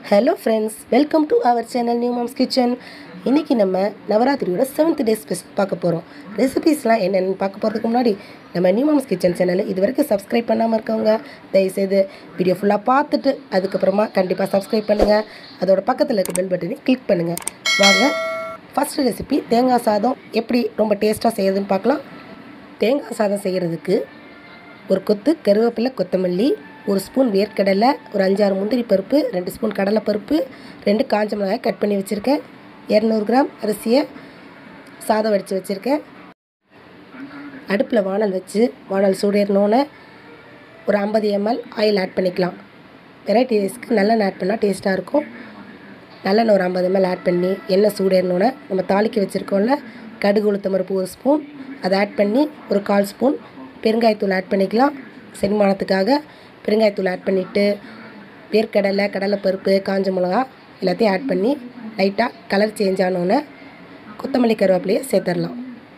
hello friends welcome to our channel new mom's kitchen இன்றைக்கி நம்ம நவராத்திரியோட seventh day special பார்க்க போகிறோம் ரெசிபீஸ்லாம் என்னென்னு பார்க்க போகிறதுக்கு முன்னாடி நம்ம நியூ மாம்ஸ் கிச்சன் சேனலை இது வரைக்கும் சப்ஸ்கிரைப் பண்ணாமல் இருக்கவங்க தயவுசெய்து வீடியோ ஃபுல்லாக பார்த்துட்டு அதுக்கப்புறமா கண்டிப்பாக சப்ஸ்கிரைப் பண்ணுங்கள் அதோட பக்கத்தில் இருக்க பெல் பட்டனை கிளிக் பண்ணுங்கள் வாங்க ஃபஸ்ட்டு ரெசிபி தேங்காய் சாதம் எப்படி ரொம்ப டேஸ்ட்டாக செய்யறதுன்னு பார்க்கலாம் தேங்காய் சாதம் செய்கிறதுக்கு ஒரு கொத்து கருவேப்பிலை கொத்தமல்லி ஒரு ஸ்பூன் வேர்க்கடலை ஒரு அஞ்சாறு முந்திரி பருப்பு ரெண்டு ஸ்பூன் கடலைப்பருப்பு ரெண்டு காஞ்ச மிளகாய் கட் பண்ணி வச்சுருக்கேன் இரநூறு கிராம் அரிசியை சாதம் வடித்து வச்சுருக்கேன் அடுப்பில் வானல் வச்சு வானல் சூடேறினோன்னே ஒரு ஐம்பது எம்எல் ஆயில் ஆட் பண்ணிக்கலாம் வெரைட்டி ரைஸ்க்கு நல்லெண்ணெய் ஆட் பண்ணால் டேஸ்ட்டாக இருக்கும் நல்லெண்ணெய் ஒரு ஐம்பது எம்எல் ஆட் பண்ணி எண்ணெய் சூடேறினோன்னே நம்ம தாளிக்க வச்சுருக்கோம்ல கடுகு உளுத்தம் பருப்பு ஒரு ஸ்பூன் அதை ஆட் பண்ணி ஒரு கால் ஸ்பூன் பெருங்காயத்தூள் ஆட் பண்ணிக்கலாம் செரிமானத்துக்காக பெருங்காயத்தூள் ஆட் பண்ணிவிட்டு வேர்க்கடலை கடலைப்பருப்பு காஞ்ச மிளகா எல்லாத்தையும் ஆட் பண்ணி லைட்டாக கலர் சேஞ்ச் ஆனோன்னே கொத்தமல்லி கருவேப்பிலையை சேர்த்துடலாம்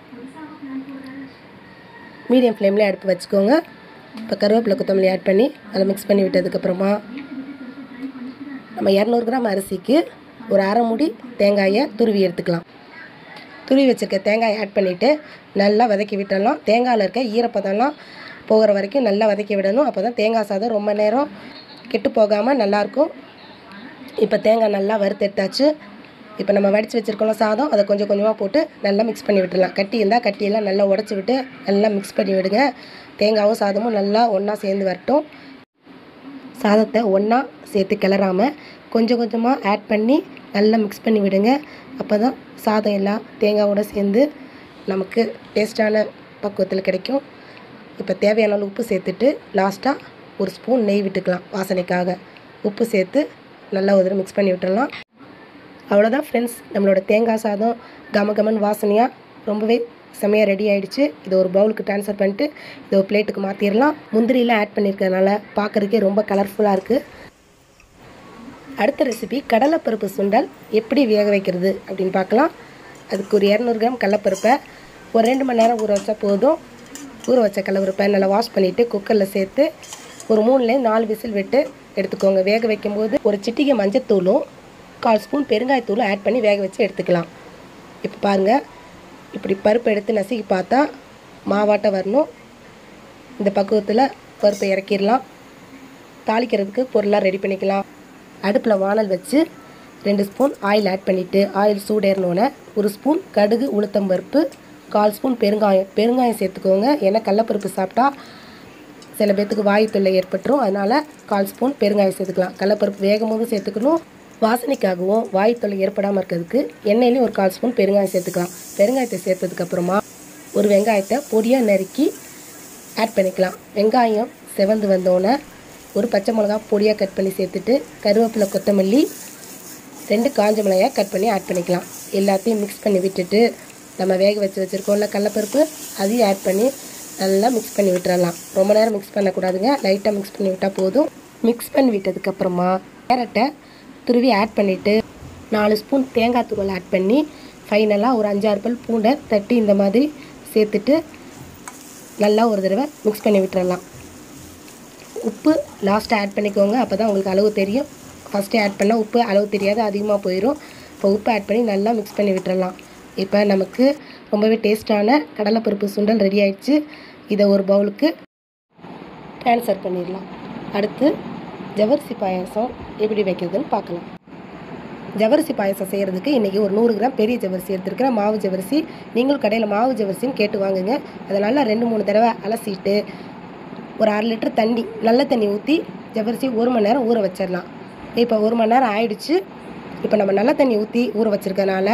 மீடியம் ஃப்ளேமில் அடுப்பு வச்சுக்கோங்க இப்போ கருவேப்பிலை கொத்தமல்லி ஆட் பண்ணி அதை மிக்ஸ் பண்ணி விட்டதுக்கப்புறமா நம்ம இரநூறு கிராம் அரிசிக்கு ஒரு அரை முடி தேங்காயை துருவி எடுத்துக்கலாம் துருவி வச்சுருக்க தேங்காயை ஆட் பண்ணிவிட்டு நல்லா வதக்கி விட்டுடலாம் தேங்காயில் இருக்க ஈரப்பதம்லாம் போகிற வரைக்கும் நல்லா வதக்கி விடணும் அப்போ தான் தேங்காய் சாதம் ரொம்ப நேரம் கெட்டு போகாமல் நல்லாயிருக்கும் இப்போ தேங்காய் நல்லா வறுத்தெடுத்தாச்சு இப்போ நம்ம வடித்து வச்சுருக்கோம் சாதம் அதை கொஞ்சம் கொஞ்சமாக போட்டு நல்லா மிக்ஸ் பண்ணி விட்டுடலாம் கட்டி இருந்தால் கட்டியெல்லாம் நல்லா உடச்சி விட்டு நல்லா மிக்ஸ் பண்ணி விடுங்க தேங்காயும் சாதமும் நல்லா ஒன்றா சேர்ந்து வரட்டும் சாதத்தை ஒன்றா சேர்த்து கிளறாமல் கொஞ்சம் கொஞ்சமாக ஆட் பண்ணி நல்லா மிக்ஸ் பண்ணி விடுங்க அப்போ தான் சாதம் எல்லாம் தேங்காவோட சேர்ந்து நமக்கு டேஸ்டான பக்குவத்தில் கிடைக்கும் இப்போ தேவையான அளவு உப்பு சேர்த்துட்டு லாஸ்ட்டாக ஒரு ஸ்பூன் நெய் விட்டுக்கலாம் வாசனைக்காக உப்பு சேர்த்து நல்லா ஒரு தடவை மிக்ஸ் பண்ணி விட்டுடலாம் அவ்வளோதான் ஃப்ரெண்ட்ஸ் நம்மளோட தேங்காய் சாதம் கம கமன் வாசனையாக ரொம்பவே செம்மையாக ரெடி ஆகிடுச்சு இதை ஒரு பவுலுக்கு ட்ரான்ஸ்ஃபர் பண்ணிட்டு இதை ஒரு பிளேட்டுக்கு மாற்றிடலாம் முந்திரிலாம் ஆட் பண்ணியிருக்கிறதுனால பார்க்குறதுக்கே ரொம்ப கலர்ஃபுல்லாக இருக்குது அடுத்த ரெசிபி கடலைப்பருப்பு சுண்டல் எப்படி வேக வைக்கிறது அப்படின்னு பார்க்கலாம் அதுக்கு ஒரு இரநூறு கிராம் கடலைப்பருப்பை ஒரு ரெண்டு மணி நேரம் ஊற வச்சா போதும் ஊற வச்ச கடலைப்பருப்பை நல்லா வாஷ் பண்ணிவிட்டு குக்கரில் சேர்த்து ஒரு மூணுலேருந்து நாலு விசில் விட்டு எடுத்துக்கோங்க வேக வைக்கும்போது ஒரு சிட்டிகை மஞ்சத்தூளும் கால் ஸ்பூன் பெருங்காயத்தூளும் ஆட் பண்ணி வேக வச்சு எடுத்துக்கலாம் இப்போ பாருங்கள் இப்படி பருப்பு எடுத்து நசுக்கி பார்த்தா மாவாட்ட வரணும் இந்த பக்குவத்தில் பருப்பை இறக்கிடலாம் தாளிக்கிறதுக்கு பொருளாக ரெடி பண்ணிக்கலாம் அடுப்பில் வானல் வச்சு ரெண்டு ஸ்பூன் ஆயில் ஆட் பண்ணிவிட்டு ஆயில் சூடேறினோன்னே ஒரு ஸ்பூன் கடுகு உளுத்தம் பருப்பு கால் ஸ்பூன் பெருங்காயம் பெருங்காயம் சேர்த்துக்கோங்க ஏன்னா கடலப்பருப்பு சாப்பிட்டா சில பேர்த்துக்கு வாயு தொல்லை ஏற்பட்டுரும் அதனால் கால் ஸ்பூன் பெருங்காயம் சேர்த்துக்கலாம் கடலப்பருப்பு வேகும் போது சேர்த்துக்கணும் வாசனைக்காகவும் வாயு தொல்லை ஏற்படாமல் இருக்கிறதுக்கு எண்ணெயிலையும் ஒரு கால் ஸ்பூன் பெருங்காயம் சேர்த்துக்கலாம் பெருங்காயத்தை சேர்த்ததுக்கப்புறமா ஒரு வெங்காயத்தை பொடியாக நறுக்கி ஆட் பண்ணிக்கலாம் வெங்காயம் செவந்து வந்தோடனே ஒரு பச்சை மிளகா பொடியாக கட் பண்ணி சேர்த்துட்டு கருவேப்பிலை கொத்தமல்லி ரெண்டு காஞ்ச மிளகாய் கட் பண்ணி ஆட் பண்ணிக்கலாம் எல்லாத்தையும் மிக்ஸ் பண்ணி விட்டுட்டு நம்ம வேக வச்சு வச்சுருக்கோம்ல கடலப்பருப்பு அதையும் ஆட் பண்ணி நல்லா மிக்ஸ் பண்ணி விட்டுறலாம் ரொம்ப நேரம் மிக்ஸ் பண்ணக்கூடாதுங்க லைட்டாக மிக்ஸ் பண்ணி விட்டால் போதும் மிக்ஸ் பண்ணி விட்டதுக்கப்புறமா கேரட்டை துருவி ஆட் பண்ணிவிட்டு நாலு ஸ்பூன் தேங்காய் துருவல் ஆட் பண்ணி ஃபைனலாக ஒரு அஞ்சாறு பல் பூண்டை தட்டி இந்த மாதிரி சேர்த்துட்டு நல்லா ஒரு தடவை மிக்ஸ் பண்ணி விட்டுறலாம் உப்பு லாஸ்ட்டாக ஆட் பண்ணிக்கோங்க அப்போ தான் உங்களுக்கு அளவு தெரியும் ஃபஸ்ட்டே ஆட் பண்ணால் உப்பு அளவு தெரியாது அதிகமாக போயிடும் இப்போ உப்பு ஆட் பண்ணி நல்லா மிக்ஸ் பண்ணி விட்டுறலாம் இப்போ நமக்கு ரொம்பவே டேஸ்ட்டான கடலைப்பருப்பு சுண்டல் ரெடி ஆயிடுச்சு இதை ஒரு பவுலுக்கு ட்ரான்ஸ்ஃபர் பண்ணிடலாம் அடுத்து ஜவரிசி பாயாசம் எப்படி வைக்கிறதுன்னு பார்க்கலாம் ஜவரிசி பாயசம் செய்கிறதுக்கு இன்றைக்கி ஒரு நூறு கிராம் பெரிய ஜவரிசி எடுத்துருக்கிறேன் மாவு ஜவரிசி நீங்களும் கடையில் மாவு ஜவரிசின்னு கேட்டு வாங்குங்க அதை நல்லா ரெண்டு மூணு தடவை அலசிட்டு ஒரு அரை லிட்டர் தண்ணி நல்ல தண்ணி ஊற்றி ஜவரிசி ஒரு மணி நேரம் ஊற வச்சிடலாம் இப்போ ஒரு மணி நேரம் ஆயிடுச்சு இப்போ நம்ம நல்ல தண்ணி ஊற்றி ஊற வச்சுருக்கனால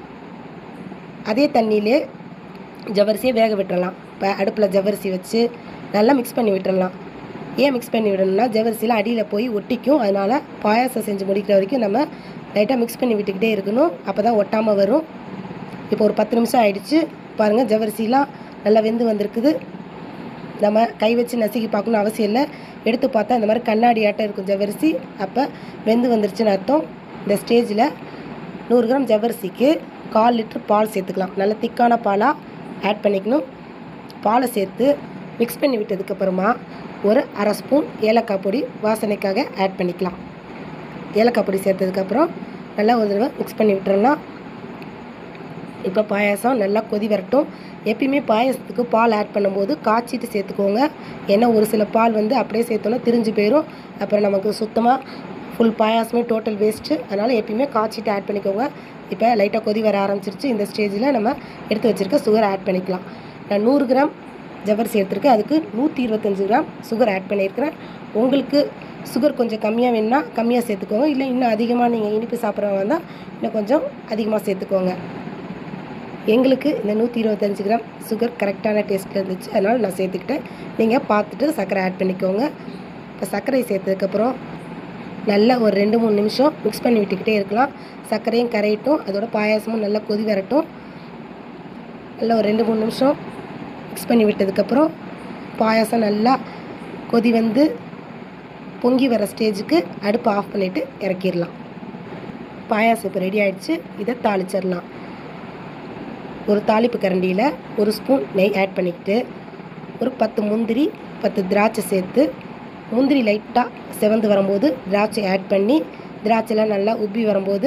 அதே தண்ணியிலே ஜவரிசியை வேக விட்டுறலாம் இப்போ அடுப்பில் ஜவரிசி வச்சு நல்லா மிக்ஸ் பண்ணி விட்டுறலாம் ஏன் மிக்ஸ் பண்ணி விடணும்னா ஜவரிசியில் அடியில் போய் ஒட்டிக்கும் அதனால் பாயாசம் செஞ்சு முடிக்கிற வரைக்கும் நம்ம லைட்டாக மிக்ஸ் பண்ணி விட்டுக்கிட்டே இருக்கணும் அப்போ தான் ஒட்டாமல் வரும் இப்போ ஒரு பத்து நிமிஷம் ஆயிடுச்சு பாருங்கள் ஜவரிசிலாம் நல்லா வெந்து வந்திருக்குது நம்ம கை வச்சு நசுக்கி பார்க்கணும் அவசியம் இல்லை எடுத்து பார்த்தா இந்த மாதிரி கண்ணாடி ஆட்டம் இருக்கும் ஜவ்வரிசி அப்போ வெந்து வந்துருச்சுன்னு அர்த்தம் இந்த ஸ்டேஜில் நூறு கிராம் ஜவ்வரிசிக்கு கால் லிட்டர் பால் சேர்த்துக்கலாம் நல்ல திக்கான பாலாக ஆட் பண்ணிக்கணும் பாலை சேர்த்து மிக்ஸ் பண்ணி விட்டதுக்கப்புறமா ஒரு அரை ஸ்பூன் ஏலக்காய் பொடி வாசனைக்காக ஆட் பண்ணிக்கலாம் ஏலக்காய் பொடி சேர்த்ததுக்கப்புறம் நல்லா ஒரு தடவை மிக்ஸ் பண்ணி விட்டுறலாம் இப்போ பாயாசம் நல்லா கொதி வரட்டும் எப்பயுமே பாயாசத்துக்கு பால் ஆட் பண்ணும்போது காய்ச்சிட்டு சேர்த்துக்கோங்க ஏன்னா ஒரு சில பால் வந்து அப்படியே சேர்த்தோன்னா திரிஞ்சு போயிடும் அப்புறம் நமக்கு சுத்தமாக ஃபுல் பாயாசமே டோட்டல் வேஸ்ட்டு அதனால் எப்பயுமே காய்ச்சிட்டு ஆட் பண்ணிக்கோங்க இப்போ லைட்டாக கொதி வர ஆரம்பிச்சிருச்சு இந்த ஸ்டேஜில் நம்ம எடுத்து வச்சுருக்க சுகர் ஆட் பண்ணிக்கலாம் நான் நூறு கிராம் ஜவ்வரிசி எடுத்திருக்கேன் அதுக்கு நூற்றி இருபத்தஞ்சி கிராம் சுகர் ஆட் பண்ணியிருக்கிறேன் உங்களுக்கு சுகர் கொஞ்சம் கம்மியாக வேணும்னா கம்மியாக சேர்த்துக்கோங்க இல்லை இன்னும் அதிகமாக நீங்கள் இனிப்பு சாப்பிட்றவங்க இருந்தால் இன்னும் கொஞ்சம் அதிகமாக சேர்த்துக்கோங்க எங்களுக்கு இந்த நூற்றி இருபத்தஞ்சி கிராம் சுகர் கரெக்டான டேஸ்ட்டில் இருந்துச்சு அதனால் நான் சேர்த்துக்கிட்டேன் நீங்கள் பார்த்துட்டு சர்க்கரை ஆட் பண்ணிக்கோங்க இப்போ சர்க்கரை சேர்த்ததுக்கப்புறம் நல்லா ஒரு ரெண்டு மூணு நிமிஷம் மிக்ஸ் பண்ணி விட்டுக்கிட்டே இருக்கலாம் சர்க்கரையும் கரையட்டும் அதோட பாயாசமும் நல்லா கொதி வரட்டும் நல்லா ஒரு ரெண்டு மூணு நிமிஷம் மிக்ஸ் பண்ணி விட்டதுக்கப்புறம் பாயாசம் நல்லா கொதி வந்து பொங்கி வர ஸ்டேஜுக்கு அடுப்பை ஆஃப் பண்ணிவிட்டு இறக்கிடலாம் பாயாசம் இப்போ ரெடி ஆயிடுச்சு இதை தாளிச்சிடலாம் ஒரு தாளிப்பு கரண்டியில் ஒரு ஸ்பூன் நெய் ஆட் பண்ணிக்கிட்டு ஒரு பத்து முந்திரி பத்து திராட்சை சேர்த்து முந்திரி லைட்டாக செவந்து வரும்போது திராட்சை ஆட் பண்ணி திராட்சைலாம் நல்லா உப்பி வரும்போது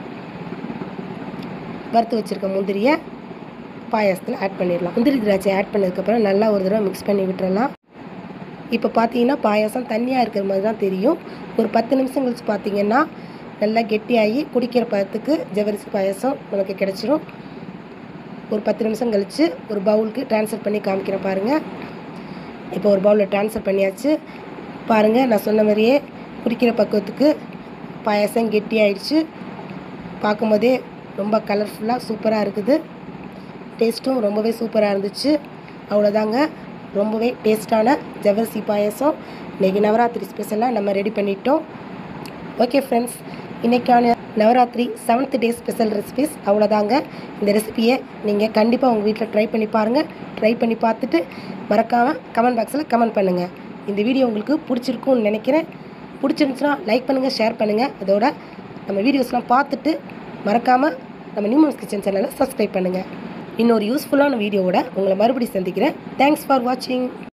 வறுத்து வச்சுருக்க முந்திரியை பாயாசத்தில் ஆட் பண்ணிடலாம் முந்திரி திராட்சை ஆட் பண்ணதுக்கப்புறம் நல்லா ஒரு தடவை மிக்ஸ் பண்ணி விட்டுறலாம் இப்போ பார்த்தீங்கன்னா பாயாசம் தண்ணியாக இருக்கிற மாதிரி தான் தெரியும் ஒரு பத்து நிமிஷம் கழிச்சு பார்த்தீங்கன்னா நல்லா கெட்டியாகி குடிக்கிற பதத்துக்கு ஜவ்வரிசி பாயாசம் நமக்கு கிடச்சிரும் ஒரு பத்து நிமிஷம் கழித்து ஒரு பவுலுக்கு ட்ரான்ஸ்ஃபர் பண்ணி காமிக்கிறேன் பாருங்கள் இப்போ ஒரு பவுலில் ட்ரான்ஸ்ஃபர் பண்ணியாச்சு பாருங்கள் நான் சொன்ன மாதிரியே குடிக்கிற பக்குவத்துக்கு பாயாசம் கெட்டி ஆயிடுச்சு பார்க்கும்போதே ரொம்ப கலர்ஃபுல்லாக சூப்பராக இருக்குது டேஸ்ட்டும் ரொம்பவே சூப்பராக இருந்துச்சு அவ்வளோதாங்க ரொம்பவே டேஸ்ட்டான ஜவ்வரிசி பாயாசம் இன்றைக்கி நவராத்திரி ஸ்பெஷலாக நம்ம ரெடி பண்ணிட்டோம் ஓகே ஃப்ரெண்ட்ஸ் இன்றைக்கான Navaratri seventh day special recipes அவ்வளோதாங்க இந்த ரெசிபியை நீங்கள் கண்டிப்பாக உங்கள் வீட்டில் ட்ரை பண்ணி பாருங்கள் ட்ரை பண்ணி பார்த்துட்டு மறக்காமல் கமெண்ட் பாக்ஸில் கமெண்ட் பண்ணுங்கள் இந்த வீடியோ உங்களுக்கு பிடிச்சிருக்கும்னு நினைக்கிறேன் பிடிச்சிருந்துச்சுன்னா லைக் பண்ணுங்கள் ஷேர் பண்ணுங்கள் அதோட நம்ம வீடியோஸ்லாம் பார்த்துட்டு மறக்காமல் நம்ம நியூமன்ஸ் கிச்சன் சேனலை சப்ஸ்கிரைப் பண்ணுங்கள் இன்னொரு யூஸ்ஃபுல்லான வீடியோவோட உங்களை மறுபடியும் சந்திக்கிறேன் தேங்க்ஸ் ஃபார் வாட்சிங்